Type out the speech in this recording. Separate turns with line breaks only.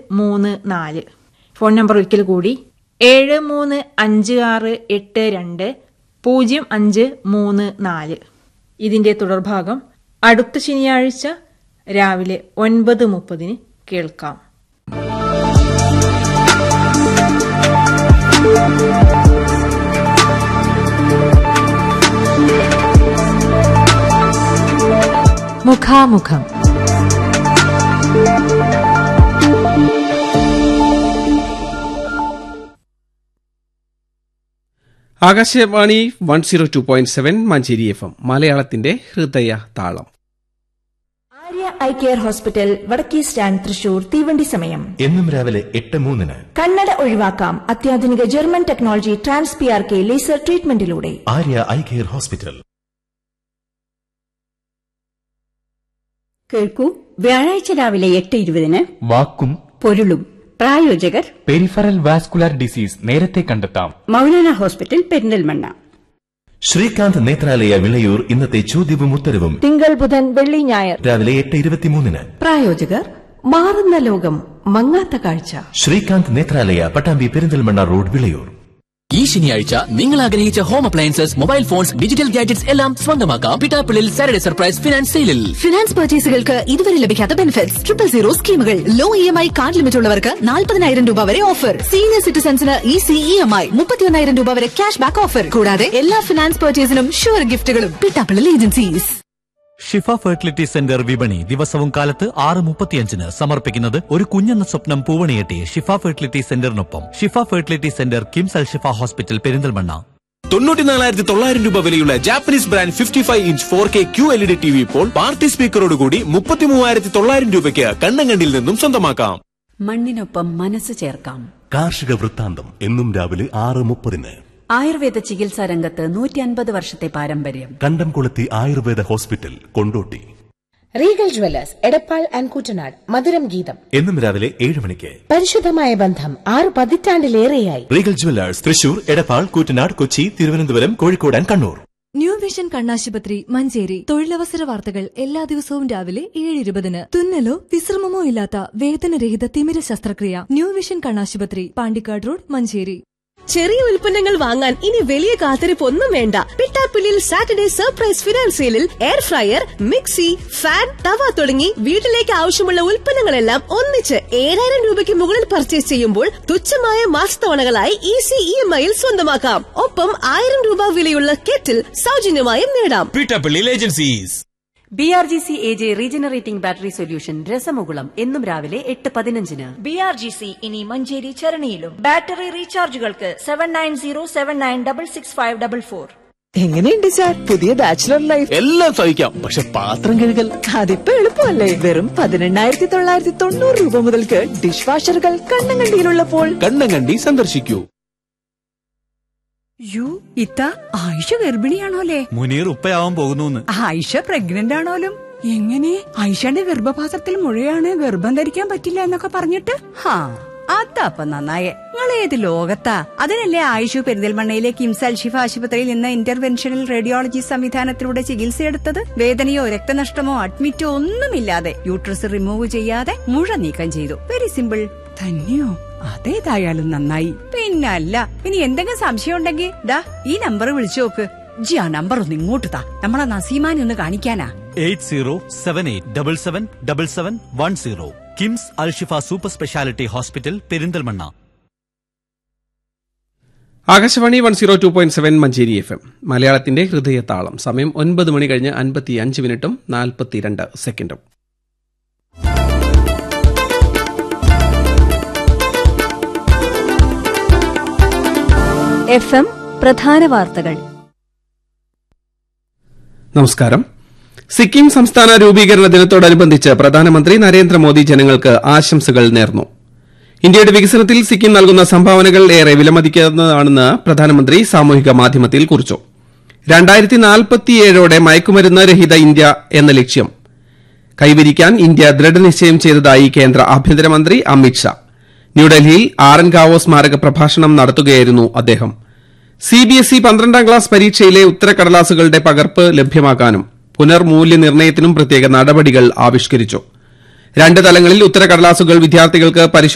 മൂന്ന് നാല് phone number ഒരിക്കൽ കൂടി ഏഴ് മൂന്ന് അഞ്ച് ആറ് എട്ട് രണ്ട് പൂജ്യം അഞ്ച് മൂന്ന് നാല് ഇതിന്റെ തുടർഭാഗം അടുത്ത ശനിയാഴ്ച രാവിലെ ഒൻപത് മുപ്പതിന് കേൾക്കാം
മുഖാമുഖം
Akashvani one zero two point seven Manjeri F M മലയാളത്തിന്റെ ഹൃദയ താളം
ആര്യ ഐ കെയർ ഹോസ്പിറ്റൽ വടക്കേ സ്റ്റാൻഡ് തൃശൂർ തീവണ്ടി സമയം
എന്നും രാവിലെ എട്ട് മൂന്നിന്
കണ്ണട ഒഴിവാക്കാം അത്യാധുനിക German technology trans P R K laser ട്രീറ്റ്മെന്റിലൂടെ
ആര്യ ഐ കെയർ ഹോസ്പിറ്റൽ
കേൾക്കൂ വ്യാഴാഴ്ച രാവിലെ എട്ട് ഇരുപതിന്
വാക്കും
പൊരുളും പ്രായോജകർ
പെരിഫറൽ വാസ്കുലാർ ഡിസീസ് നേരത്തെ കണ്ടെത്താം
മൗലാന ഹോസ്പിറ്റൽ പെരിന്തൽമണ്ണ
ശ്രീകാന്ത് നേത്രാലയ വിളയൂർ ഇന്നത്തെ ചോദ്യവും ഉത്തരവും
തിങ്കൾ ബുധൻ വെള്ളി ഞായർ
രാവിലെ എട്ട് ഇരുപത്തിമൂന്നിന്
പ്രായോജകർ മാറുന്ന ലോകം മങ്ങാത്ത കാഴ്ച
ശ്രീകാന്ത് നേത്രാലയ പട്ടാമ്പി പെരിന്തൽമണ്ണ റോഡ് വിളയൂർ
ഈ ശനിയാഴ്ച നിങ്ങൾ ആഗ്രഹിച്ച home appliances mobile phones digital gadgets എല്ലാം സ്വന്തമാക്കാം പിട്ടാപ്പിളിൽ സാറ്റർഡേ സർപ്രൈസ് ഫിനാൻസ് സെയിലിൽ
ഫിനാൻസ് പർച്ചേസുകൾക്ക് ഇതുവരെ ലഭിക്കാത്ത ബെനിഫിറ്റ്സ് ട്രിപ്പിൾ സീറോ സ്കീമുകൾ low E M I card limit ഉള്ളവർക്ക് നാൽപ്പതിനായിരം രൂപ വരെ ഓഫർ സീനിയർ സിറ്റിസൺസിന് ഈസി ഇ എം ഐ മുപ്പത്തിയൊന്നായിരം രൂപ വരെ ക്യാഷ് ബാക്ക് ഓഫർ കൂടാതെ എല്ലാ ഫിനാൻസ് പർച്ചേസിനും ഷുവർ ഗിഫ്റ്റുകളും പിട്ടാപ്പിളിൽ ഏജൻസീസ്
ഷിഫ ഫെർട്ടിലിറ്റി സെന്റർ വിപണി ദിവസവും കാലത്ത് ആറ് മുപ്പത്തിയഞ്ചിന് സമർപ്പിക്കുന്നത് ഒരു കുഞ്ഞെന്ന സ്വപ്നം പൂവണിയെട്ടി ഷിഫ ഫെർട്ടിലിറ്റി സെന്ററിനൊപ്പം Shifa fertility centre KIMS Al Shifa hospital Perinthalmanna
തൊണ്ണൂറ്റിനാലായിരത്തി തൊള്ളായിരം രൂപ വിലയുള്ള Japanese brand fifty five inch four K Q L E D T V ഇപ്പോൾ പാർട്ടി സ്പീക്കറോടുകൂടി മുപ്പത്തി മൂവായിരത്തി തൊള്ളായിരം രൂപയ്ക്ക് കണ്ണങ്കണ്ടിൽ നിന്നും സ്വന്തമാക്കാം
മണ്ണിനൊപ്പം മനസ്സ് ചേർക്കാം
കാർഷിക വൃത്താന്തം എന്നും രാവിലെ ആറ് മുപ്പതിന്
ആയുർവേദ ചികിത്സാ രംഗത്ത് നൂറ്റി അൻപത് വർഷത്തെ പാരമ്പര്യം
Kandamkulathi Ayurveda hospital Kondotty
Regal jewellers Edappal and Kuttanad മധുരം ഗീതം
എന്നും രാവിലെ ഏഴ് മണിക്ക്
പരിശുദ്ധമായ ബന്ധം ആറ് പതിറ്റാണ്ടിലേറെയായി
Regal jewellers Thrissur Edappal Koottanad Kochi Thiruvananthapuram Kozhikode and Kannur
new vision കണ്ണാശുപത്രി മഞ്ചേരി തൊഴിലവസര വാർത്തകൾ എല്ലാ ദിവസവും രാവിലെ ഏഴ് ഇരുപതിന് തുന്നലോ വിശ്രമമോ ഇല്ലാത്ത വേദനരഹിത തിമിര ശസ്ത്രക്രിയ ന്യൂ വിഷൻ കണ്ണാശുപത്രി പാണ്ടിക്കാട് റോഡ് മഞ്ചേരി
ചെറിയ ഉൽപ്പന്നങ്ങൾ വാങ്ങാൻ ഇനി വലിയ കാത്തിരിപ്പ് ഒന്നും വേണ്ട പിട്ടാപ്പിള്ളിൽ സാറ്റർഡേ സർപ്രൈസ് ഫിനാൻസ് സെയിലിൽ എയർ ഫ്രയർ മിക്സി ഫാൻ തവ തുടങ്ങി വീട്ടിലേക്ക് ആവശ്യമുള്ള ഉൽപ്പന്നങ്ങളെല്ലാം ഒന്നിച്ച് ഏഴായിരം രൂപയ്ക്ക് മുകളിൽ പർച്ചേസ് ചെയ്യുമ്പോൾ തുച്ഛമായ മാസത്തവണകളായി ഈസി ഇ എം ഐയിൽ സ്വന്തമാക്കാം ഒപ്പം ആയിരം രൂപ വിലയുള്ള കെറ്റിൽ സൗജന്യമായും നേടാം
പിട്ടാപ്പിള്ളിൽ agencies
B R G C A J regenerating battery solution രസമുകുളം എന്നും രാവിലെ എട്ട് പതിനഞ്ചിന്
ബി ആർ ജി സി ഇനി മഞ്ചേരി ചരണിയിലും ബാറ്ററി റീചാർജുകൾക്ക് seven nine zero seven nine double six five double four
എങ്ങനെയുണ്ട് സാർ പുതിയ ബാച്ചിലർ ലൈഫ്
എല്ലാം സഹിക്കാം പക്ഷെ പാത്രം കഴുകൽ
അതിപ്പോ എളുപ്പമല്ലേ വെറും പതിനെണ്ണായിരത്തി തൊള്ളായിരത്തി തൊണ്ണൂറ് രൂപ മുതൽക്ക് ഡിഷ് വാഷറുകൾ കണ്ണങ്കണ്ടിയിലുള്ളപ്പോൾ
കണ്ണങ്കണ്ടി സന്ദർശിക്കൂ
യു ഇത്ത ആയിഷ ഗർഭിണിയാണോലേ
മുനീർ ഉപ്പയാവാൻ പോകുന്നു
ആയിഷ പ്രഗ്നന്റ് ആണോലും എങ്ങനെ ആയിഷയുടെ ഗർഭപാത്രത്തിൽ മുഴയാണ് ഗർഭം ധരിക്കാൻ പറ്റില്ല എന്നൊക്കെ പറഞ്ഞിട്ട് ഹാ അതപ്പൊ നന്നായേ നിങ്ങൾ ഏത് ലോകത്താ അതിനല്ലേ ആയിഷു പെരിന്തൽമണ്ണയിലെ കിംസ് അൽഷിഫ ആശുപത്രിയിൽ നിന്ന് ഇന്റർവെൻഷണൽ റേഡിയോളജി സംവിധാനത്തിലൂടെ ചികിത്സയെടുത്തത് വേദനയോ രക്തനഷ്ടമോ അഡ്മിറ്റോ ഒന്നുമില്ലാതെ യൂട്രസ് റിമൂവ് ചെയ്യാതെ മുഴ നീക്കം ചെയ്തു വെരി സിമ്പിൾ തന്നെയോ അതേതായാലും നന്നായി പിന്നല്ല ഇനി എന്തെങ്കിലും സംശയം ഉണ്ടെങ്കിൽ ദാ ഈ നമ്പർ വിളിച്ചു നോക്ക് ജി ആ നമ്പർ ഒന്ന് ഇങ്ങോട്ട് താ നമ്മളെ നസീമാനെ ഒന്ന് കാണിക്കാനാ
eight zero seven eight double seven double seven one zero KIMS Alshifa super speciality hospital Perinthalmanna
Akashvani one zero two point seven Manjeri F M മലയാളത്തിന്റെ ഹൃദയ താളം സമയം ഒൻപത് മണി കഴിഞ്ഞ് അൻപത്തി അഞ്ച് മിനിറ്റും നാൽപ്പത്തിരണ്ട് സെക്കൻഡും
എഫ് എം പ്രധാന വാർത്തകൾ
നമസ്കാരം സിക്കിം സംസ്ഥാന രൂപീകരണ ദിനത്തോടനുബന്ധിച്ച് പ്രധാനമന്ത്രി നരേന്ദ്രമോദി ജനങ്ങൾക്ക് ആശംസകൾ നേർന്നു ഇന്ത്യയുടെ വികസനത്തിൽ സിക്കിം നൽകുന്ന സംഭാവനകൾ ഏറെ വിലമതിക്കുന്നതാണെന്ന് പ്രധാനമന്ത്രി സാമൂഹിക മാധ്യമത്തിൽ കുറിച്ചു രണ്ടായിരത്തി നാൽപ്പത്തിയേഴോടെ മയക്കുമരുന്ന് രഹിത ഇന്ത്യ എന്ന ലക്ഷ്യം കൈവരിക്കാൻ ഇന്ത്യ ദൃഢനിശ്ചയം ചെയ്തതായി കേന്ദ്ര ആഭ്യന്തരമന്ത്രി അമിത്ഷാ ന്യൂഡൽഹിയിൽ ആറൻകാവോ സ്മാരക പ്രഭാഷണം നടത്തുകയായിരുന്നു അദ്ദേഹം സിബിഎസ്ഇ പന്ത്രണ്ടാം ക്ലാസ് പരീക്ഷയിലെ ഉത്തരക്കടലാസുകളുടെ പകർപ്പ് ലഭ്യമാക്കാനും പുനർമൂല്യനിർണ്ണയത്തിനും പ്രത്യേക നടപടികൾ ആവിഷ്കരിച്ചു രണ്ട് തലങ്ങളിൽ ഉത്തരക്കടലാസുകൾ വിദ്യാർത്ഥികൾക്ക് പരിശോധിക്കാൻ